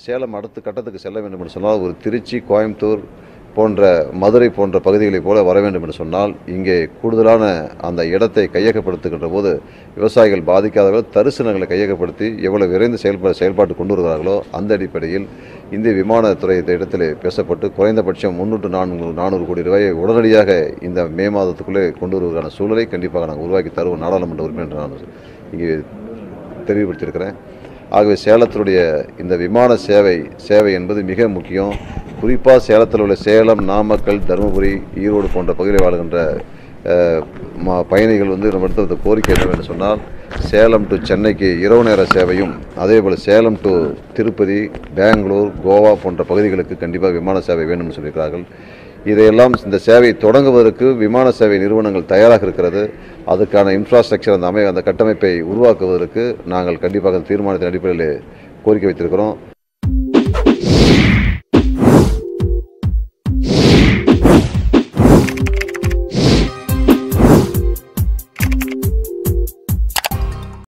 சேலம் அடுத்த கட்டத்துக்கு செல்ல வேண்டும் என்று சொன்னால் ஒரு திருச்சி கோயம்புத்தூர் போன்ற மதுரை போன்ற பகுதிகளைப் போல வர வேண்டும் என்று சொன்னால் இங்கே கூடுதலான அந்த இடத்தை கையகப்படுத்துகின்ற போது விவசாயிகள் பாதிக்காதவர்கள் தரிசு நிலங்களை கையகப்படுத்தி எவ்வளவு விரைந்து செயல்பட செயல்பாட்டு கொண்டு வருகிறார்களோ அந்த அடிப்படையில் இந்திய விமானத்துறை இந்த இடத்திலே பேசப்பட்டு குறைந்தபட்சம் முன்னூற்று நான்கு நானூறு கோடி ரூபாயை உடனடியாக இந்த மே மாதத்துக்குள்ளே கொண்டு வருவதற்கான சூழலை கண்டிப்பாக நாங்கள் உருவாக்கி தருவோம் நாடாளுமன்ற உறுப்பினர் நான் இங்கே தெளிவுபடுத்தியிருக்கிறேன் ஆகவே சேலத்தினுடைய இந்த விமான சேவை சேவை என்பது மிக முக்கியம் குறிப்பாக சேலத்தில் உள்ள சேலம் நாமக்கல் தருமபுரி ஈரோடு போன்ற பகுதியில் வாழ்கின்ற அஹ், ம- பயணிகள் வந்து நம்ம எடுத்த கோரிக்கை என்னவென்று சொன்னால் சேலம் டு சென்னைக்கு இரவு நேர சேவையும் அதே போல் சேலம் டு திருப்பதி பெங்களூர் கோவா போன்ற பகுதிகளுக்கு கண்டிப்பாக விமான சேவை வேண்டும்னு சொல்லியிருக்கிறார்கள் இதையெல்லாம் இந்த சேவை தொடங்குவதற்கு விமான சேவை நிறுவனங்கள் தயாராக இருக்கிறது அதுக்கான இன்ஃப்ராஸ்ட்ரக்சர் அந்த அமை அந்த கட்டமைப்பை உருவாக்குவதற்கு நாங்கள் கண்டிப்பாக அந்த தீர்மானத்தின் அடிப்படையில் கோரிக்கை வைத்திருக்கிறோம்